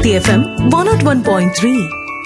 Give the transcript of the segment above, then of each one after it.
Hiti FM 101.3.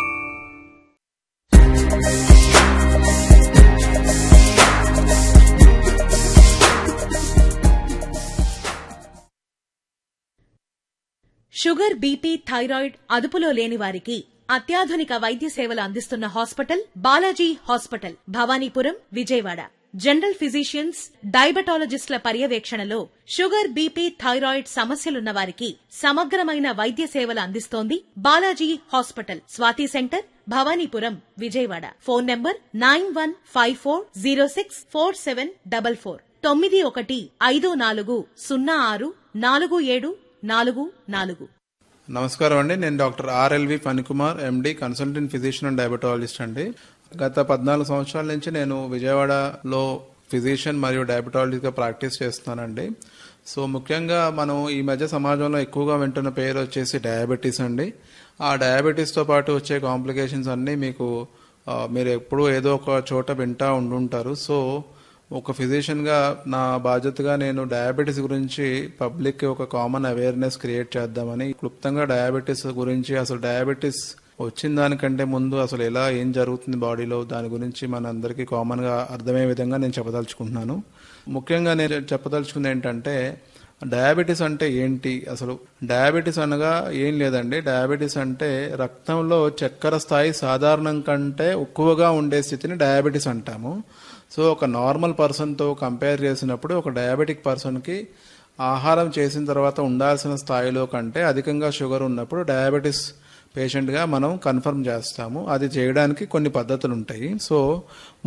Sugar BP thyroid అదుపులో లేని వారికి అత్యాధునిక వైద్య సేవలు అందిస్తున్న hospital Balaji hospital Bhavanipuram Vijayawada general physicians డయాబెటాలజిస్టుల పర్యవేక్షణలో షుగర్ బీపీ థైరాయిడ్ సమస్యలున్న వారికి సమగ్రమైన వైద్య సేవలు అందిస్తోంది Balaji hospital Swathi centre Bhavanipuram Vijayawada phone number nine one five four zero six four seven double four తొమ్మిది ఒకటి ఐదు నాలుగు సున్నా ఆరు నాలుగు ఏడు నాలుగు నాలుగు నమస్కారం అండి నేను doctor RLV Phanikumar MD consultant physician and diabetologist అండి గత పద్నాలుగు సంవత్సరాల నుంచి నేను విజయవాడలో ఫిజిషియన్ మరియు డయాబెటాలజిస్ట్గా ప్రాక్టీస్ చేస్తున్నానండి సో ముఖ్యంగా మనం ఈ మధ్య సమాజంలో ఎక్కువగా వింటున్న పేరు వచ్చేసి డయాబెటీస్ అండి ఆ డయాబెటీస్తో పాటు వచ్చే కాంప్లికేషన్స్ అన్నీ మీకు ఆ, మీరు ఎప్పుడూ ఏదో ఒక చోట వింటా ఉండుంటారు సో ఒక ఫిజిషియన్గా నా బాధ్యతగా నేను డయాబెటీస్ గురించి పబ్లిక్కి ఒక కామన్ అవేర్నెస్ క్రియేట్ చేద్దామని క్లుప్తంగా డయాబెటీస్ గురించి అసలు డయాబెటీస్ వచ్చిన దానికంటే ముందు అసలు ఎలా ఏం జరుగుతుంది బాడీలో దాని గురించి మన అందరికీ కామన్గా అర్థమయ్యే విధంగా నేను చెప్పదలుచుకుంటున్నాను ముఖ్యంగా నేను చెప్పదలుచుకుంది ఏంటంటే డయాబెటీస్ అంటే ఏంటి అసలు డయాబెటీస్ అనగా ఏం లేదండి డయాబెటీస్ అంటే రక్తంలో చక్కెర స్థాయి సాధారణం కంటే ఎక్కువగా ఉండే స్థితిని డయాబెటీస్ అంటాము సో ఒక నార్మల్ పర్సన్తో కంపేర్ చేసినప్పుడు ఒక డయాబెటిక్ పర్సన్కి ఆహారం చేసిన తర్వాత ఉండాల్సిన స్థాయిలో కంటే అధికంగా షుగర్ ఉన్నప్పుడు డయాబెటీస్ పేషెంట్గా మనం కన్ఫర్మ్ చేస్తాము అది చేయడానికి కొన్ని పద్ధతులు ఉంటాయి సో